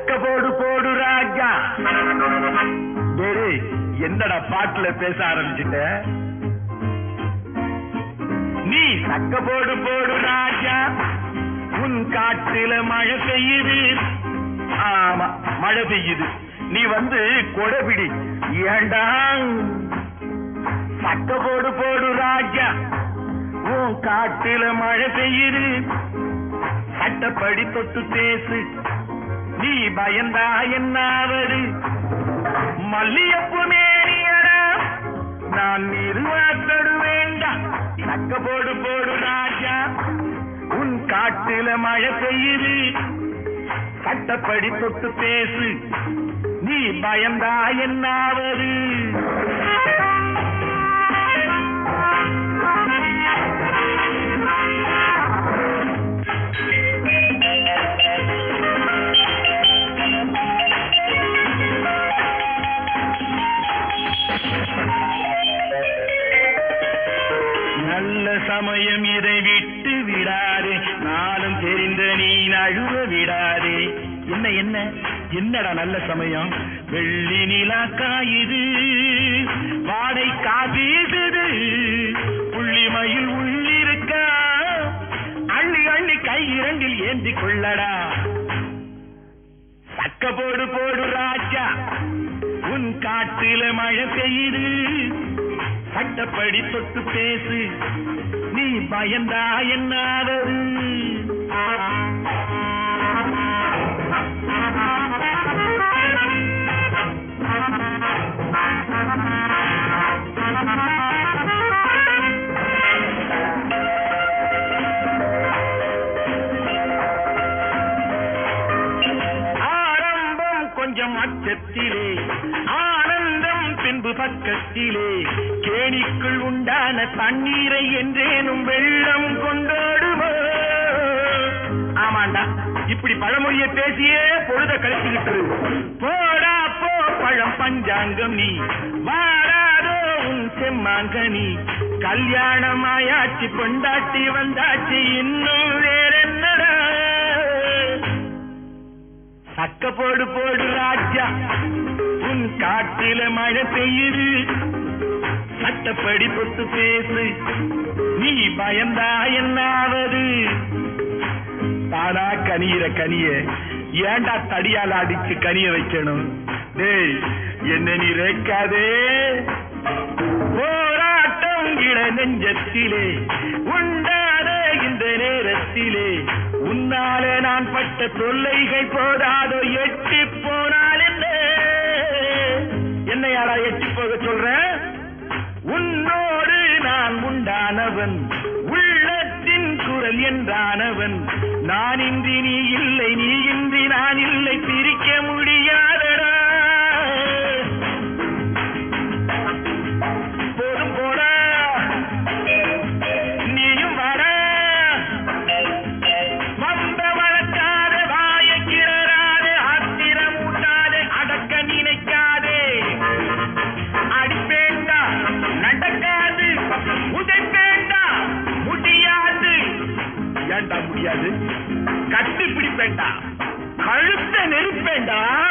சக்க போடு போடு ராஜா டேய் என்னடா பாட்டுல பேச ஆரம்பிச்சிட்ட நீ சக்க போடு போடு ராஜா உன் காட்டுல மழை பெய்யுது ஆமா மழை பெய்யுது நீ வந்து கொடைபிடி ஏண்டா சக்க போடு போடு ராஜா உன் காட்டுல மழை பெய்யுது சட்டப்படி தொட்டு பேசு நீ பயந்தா என்னாவது மல்லியப்பு மேனியடா நான் நிறுவாத்தடு வேண்டாம் சக்க போடு போடு ராஜா உன் காட்டுல மழை பெய்யுது சட்டப்படி தொட்டு பேசு நீ பயந்தா என்னாவது நல்ல சமயம் இதை விட்டு விடாதே நானும் தெரிந்த நீ நழுவ விடாதே என்ன என்ன என்னடா நல்ல சமயம் வெள்ளி நிலா காயுது வாடை காபீசுது புள்ளி மயில் உள்ளிருக்கா அள்ளி அள்ளி கை இரண்டில் ஏந்தி கொள்ளடா சக்க போடு போடு ராஜா உன் காட்டுல மழை பெய்யுது சட்டப்படி தொட்டு பேசு நீ பயந்தா என்னாவது ஆரம்பம் கொஞ்சம் அச்சத்திலே ஆனந்தம் பின்பு பக்கத்திலே கேணிக்குள் உண்டான தண்ணீரை என்றேனும் வெள்ளம் கொண்டாடுமோ ஆமாண்டா இப்படி பழமொழிய பேசியே பொழுத கழிச்சுக்கிட்டு இரு. போடா போ பழம் பஞ்சாங்கம் நீ வாராதோ உன் செம்மாங்கனி கல்யாணம் ஆயாச்சு கொண்டாட்டி வந்தாச்சு இன்னும் வேறென்னடா சக்க போடு போடு ராஜா உன் காட்டில மழை பெய்யுது சட்டப்படி பொட்டு பேசு நீ பயந்தா என்னாவது தானா கனியிற கனிய ஏண்டா தடியால அடிச்சு கனிய வைக்கணும் டேய் என்ன நீ ரேக்காதே போராட்டம் இள நெஞ்சத்திலே உண்டாத இந்த நேரத்திலே உன்னாலே நான் பட்ட தொல்லைகள் போதாதோ எட்டி போனால் என்ன என்னையாடா எட்டி போக சொல்றேன் உன்னோடு நான் உண்டானவன் உள்ளத்தின் குரல் என்றானவன் நான் இன்றி நீ இல்லை நீ இன்றி நான் இல்லை பிரிக்க முடியாதடா போதும் போடா நீயும் வாடா வந்த வளர்க்காதே வாய கிளறாதே ஆத்திரம் ஊட்டாதே அடக்க நினைக்காதே அடிப்பேண்டா நடக்காது உதைப்பேண்டா முடியாது ஏண்டா முடியாது கட்டி பிடிப்பேண்டா கழுத்த நெருப்பேண்டா